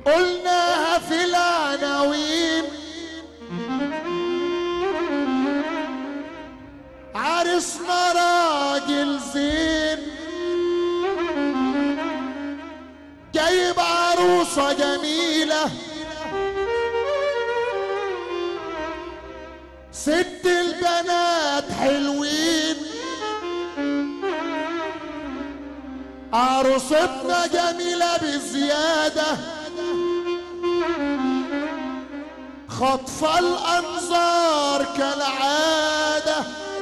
قلناها في العناوين عرسنا راجل زين جايب عروسة جميلة ست البنات حلوين عروستنا جميلة بزيادة خطف الأنظار كالعادة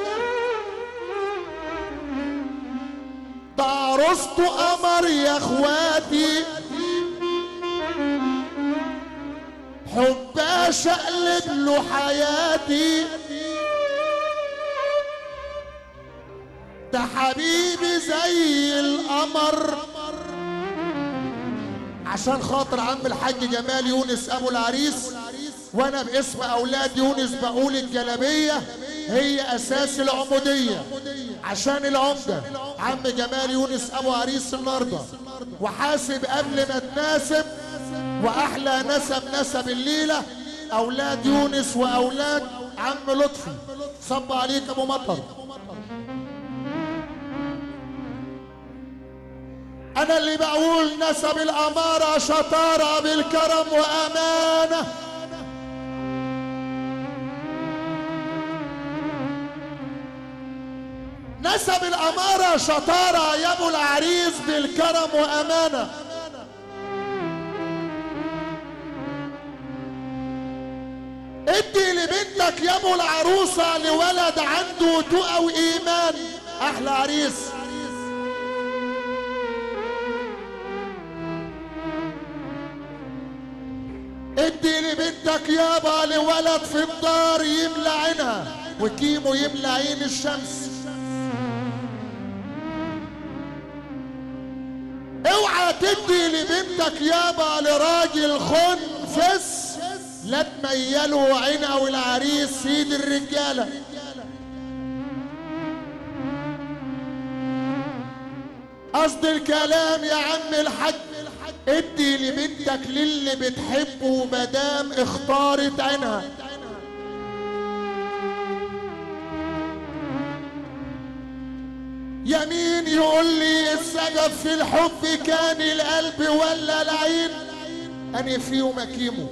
ده عروسته قمر يا اخواتي حبها شقلب له حياتي ده حبيبي زي القمر عشان خاطر عم الحاج جمال يونس ابو العريس وانا باسم اولاد يونس بقول الجلابيه هي اساس العموديه عشان العمده عم جمال يونس ابو عريس النهارده وحاسب قبل ما تناسب واحلى نسب نسب الليله اولاد يونس واولاد عم لطفي صب عليك ابو مطر انا اللي بقول نسب الاماره شطاره بالكرم وامانه نسب الاماره شطاره يا ابو العريس بالكرم وامانه ادي لبنتك يا ابو العروسه لولد عنده تقى وايمان احلى عريس ادي لبنتك يابا لولد في الدار يملى عينها وكيمو يملى عين الشمس اوعى تدي لبنتك يابا لراجل خنفس لا تميلوا عينها والعريس سيد الرجاله قصد الكلام يا عم الحاج ادي لبنتك للي بتحبه مدام اختارت عينها يمين يقول لي السبب في الحب كان القلب ولا العين أنا فيهم أكيمو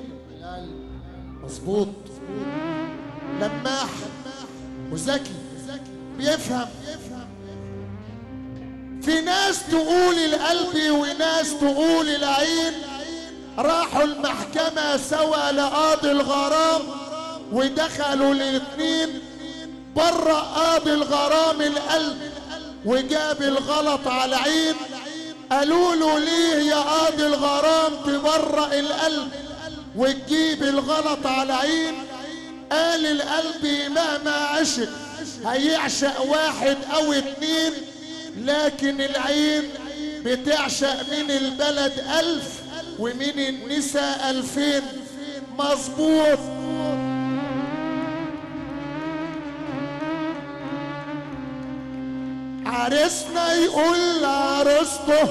مظبوط لماح وذكي بيفهم في ناس تقول القلب وناس تقول العين راحوا المحكمة سوا لقاضي الغرام ودخلوا الاتنين برا قاضي الغرام القلب وجاب الغلط على عين قالوا له ليه يا قاضي الغرام تبرأ القلب وتجيب الغلط على عين قال القلب مهما عشق هيعشق واحد او اتنين لكن العين بتعشق من البلد ألف ومن النساء ألفين مظبوط عرسنا يقول لعروسته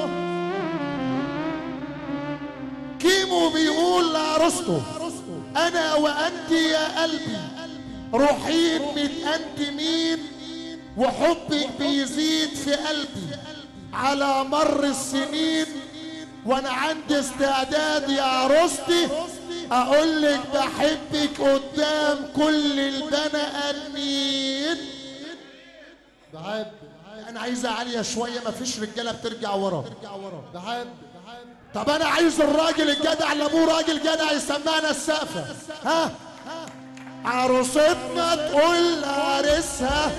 كيمو بيقول لعروسته أنا وأنت يا قلبي روحين متقدمين وحبك بيزيد في قلبي على مر السنين وانا عندي استعداد يا عروستي اقول لك بحبك قدام كل البني ادمين بحب انا عايزها عاليه شويه مفيش رجاله بترجع ورا بحب طب انا عايز الراجل الجدع اللي ابوه راجل جدع يسمعنا السقفه ها عروستنا تقول لعريسها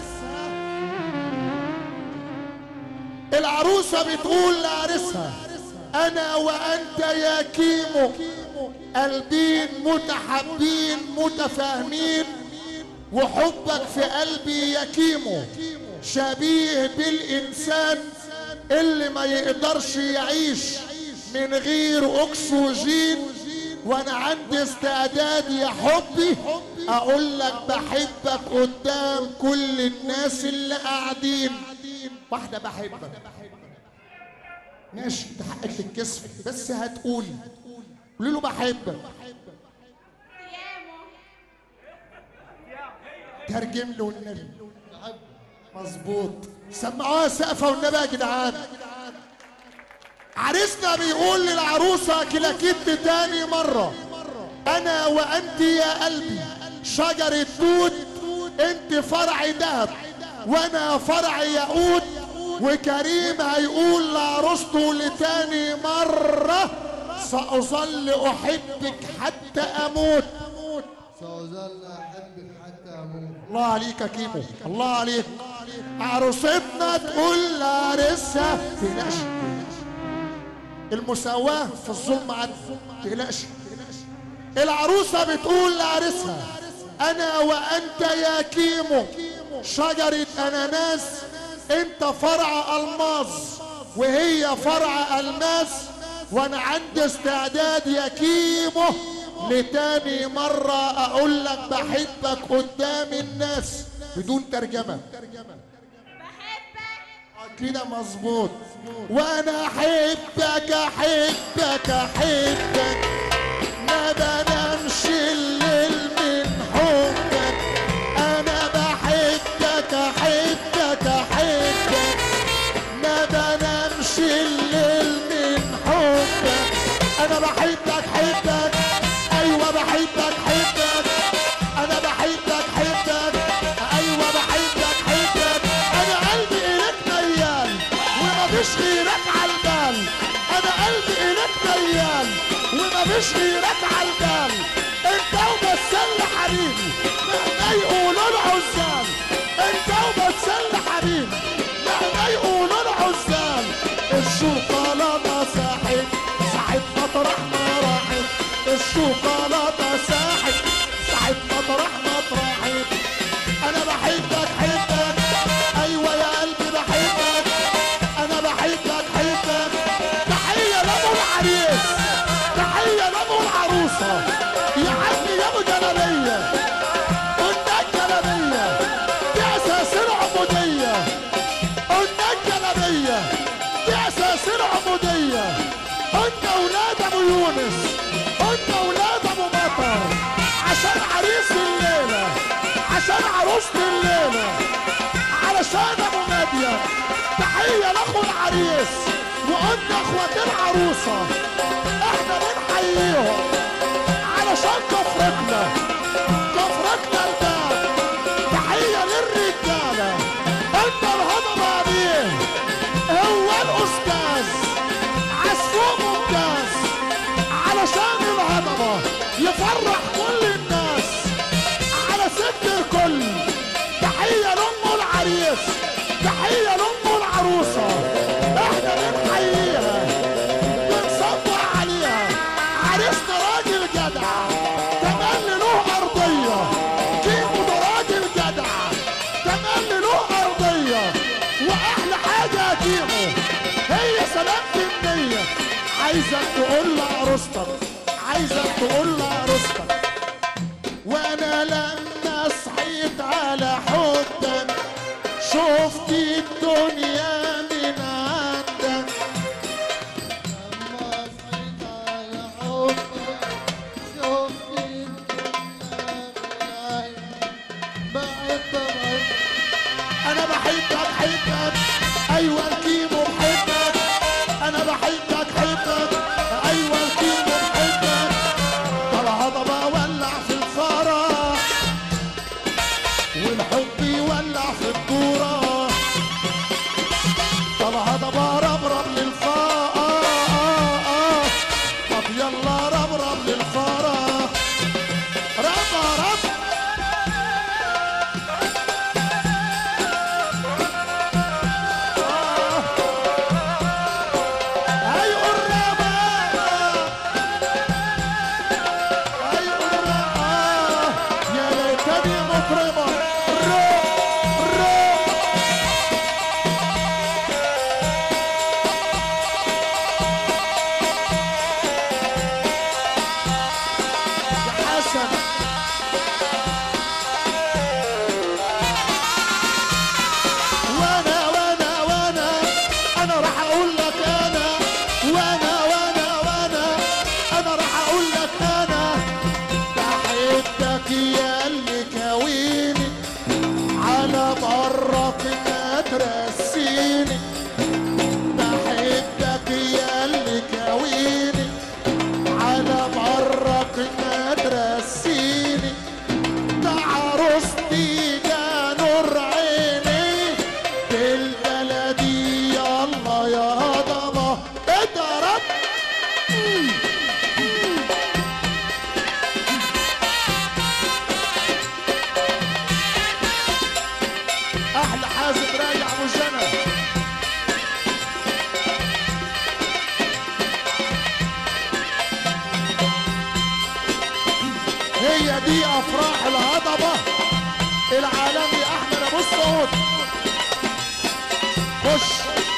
العروسة بتقول لعريسها أنا وأنت يا كيمو قلبين متحبين متفاهمين وحبك في قلبي يا كيمو شبيه بالإنسان اللي ما يقدرش يعيش من غير أكسجين وأنا عندي استعداد يا حبي أقول لك بحبك قدام كل الناس اللي قاعدين واحدة بحبك ماشي ده حقك تتكسف بس هتقولي قولي له بحبك ترجم له النبي بحب مظبوط سمعوها سقفه والنبي يا جدعان عريسنا بيقول للعروسه كلاكيت تاني مره انا وانت يا قلبي شجره توت انت فرع ذهب وانا فرع ياقوت وكريم هيقول لعروسته لتاني مره ساظل احبك حتى اموت سأظل أحبك حتى أموت الله عليك يا كيمو الله عليك عروستنا تقول لعرسها تقلقش المساواة في الظلم عدل تقلقش العروسة بتقول لعرسها أنا وأنت يا كيمو شجرة أناناس أنت فرع ألماظ وهي فرع ألماس وأنا عندي استعداد يا كيمو لتاني مرة أقول لك بحبك قدام الناس بدون ترجمة كده مظبوط وانا احبك احبك احبك ما بنامش الليل من حبك انا بحبك احبك احبك ما بنامش الليل من حبك انا بحبك حبك ايوه بحبك حبك انا بحبك حبك ايوه بحبك حبك انا قلبي اليك ميال ومفيش غيرك عالبال انا قلبي اليك ميال ومفيش غيرك عالبال انت وبس اللي حبيبي مهما يقولوا العزال انت وبس اللي حبيبي مهما يقولوا العزال الشوكولاته ساحت ساحت مطرح ما راحت الشوكولاته ساحت ساحت مطرح ما راحت انا بحبك حبك ايوه يا قلبي بحبك انا بحبك حبك تحيه لابو العريس تحيه لابو العروسه يا عمي يا ابو جلاليه قلنا الجلاليه دي اساس العبوديه قلنا الجلاليه دي اساس العبوديه قلنا اولاد ابو يونس قلنا اولاد ابو مطر عشان عريس الليله عشان عروسة الليله علشان ابو مدين تحيه لاخو العريس وقلنا اخوات العروسه احنا بنحييهم علشان كفرتنا كفرتنا الباب تحيه للرجاله انت الهضبه عليه هو الاستاذ عزفوه ممتاز علشان الهضبه يفرح كل الناس على ست الكل تحيه لام العريس تحيه لام العروسه احنا بنحييها بنصبر عليها عريسنا راجل جدع تملي له ارضيه كيمو ده راجل جدع تملي له ارضيه واحلى حاجه يا كيمو هي سلامة النية عايزك تقول لعروستك عايزك تقول لعروستك وانا لما صحيت على حبك شفت الدنيا من عندك لما صحيت على حبك شفت الدنيا من عينك بعد بعد انا بحبك حبك ايوه الكيمو بحبك انا بحبك حبك ايوه الكيمو بحبك طب هضبه ولع في الفرح والحب يولع في الدوره طب هضبه ربرب للفرح طب يلا ربرب للفرح رب رب هاي قرابة هاي قرابة يا ليتني مطربة رو رو احلى حازم راجع ابو جنى هي دي افراح الهضبه العالمي احمد ابو السعود خش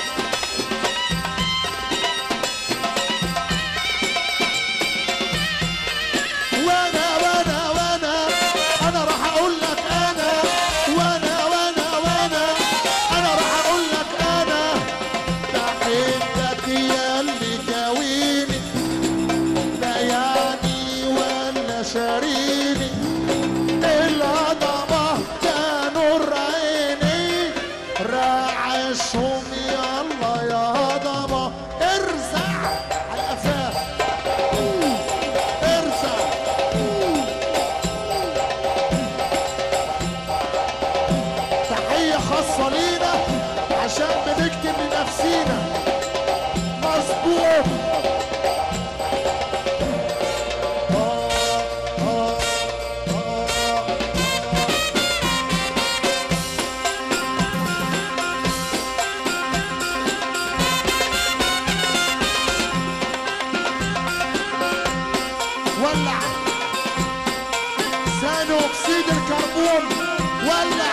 وانا وانا وانا انا راح اقول لك انا وانا وانا وانا انا راح اقول لك انا بحبك يا اللي كاويني لا يعني ولا شاريني الهضبه ده نور عيني رعشهم يلا يا هضبه ارزع على قفاك ارزع تحية خاصة لينا عشان بنكتب لنفسينا مظبوط آه، آه، آه. ولع ثاني اكسيد الكربون ولع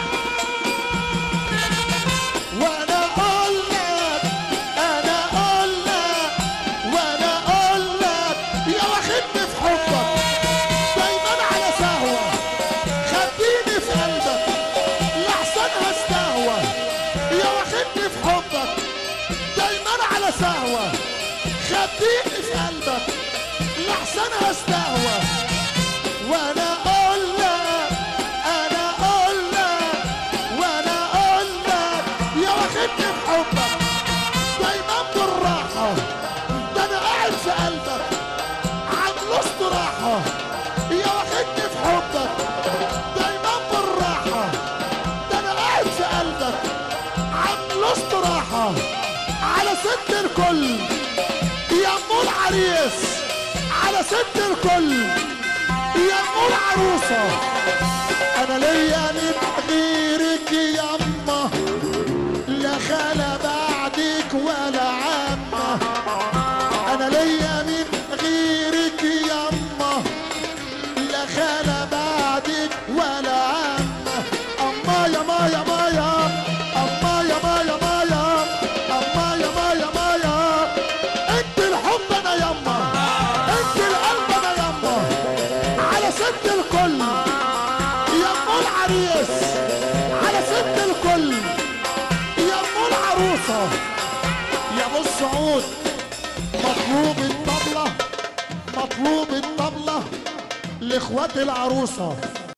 وانا اقول لك انا اقول لك وانا اقول لك يا واخدني في حبك دايما على سهوه خديني في قلبك لحسن هستهوى يا واخدني في حبك دايما على سهوه خديني في قلبك لحسن هستهوى وانا اقول لك انا اقول لك وانا اقول لك يا واخدني في حبك دايما بالراحه ده انا قاعد في قلبك عامله استراحه يا واخدني في حبك دايما بالراحه ده انا قاعد في قلبك عامله استراحه على ست الكل يا ام العريس على ست الكل يا ام العروسه انا ليا من غيرك يما لا خالة بعدك ولا عمة انا ليا من غيرك يما لا خالة بعدك ولا عمة اما يا ما يا ما يا اما يا ما يا ما يا اما يا ما يا ما يا انت الحب انا يما انت القلب انا يما على ست الكل يا ام العريس على ست الكل يا ام العروسه يا ابو السعود مطلوب الطبله مطلوب الطبله لاخوات العروسه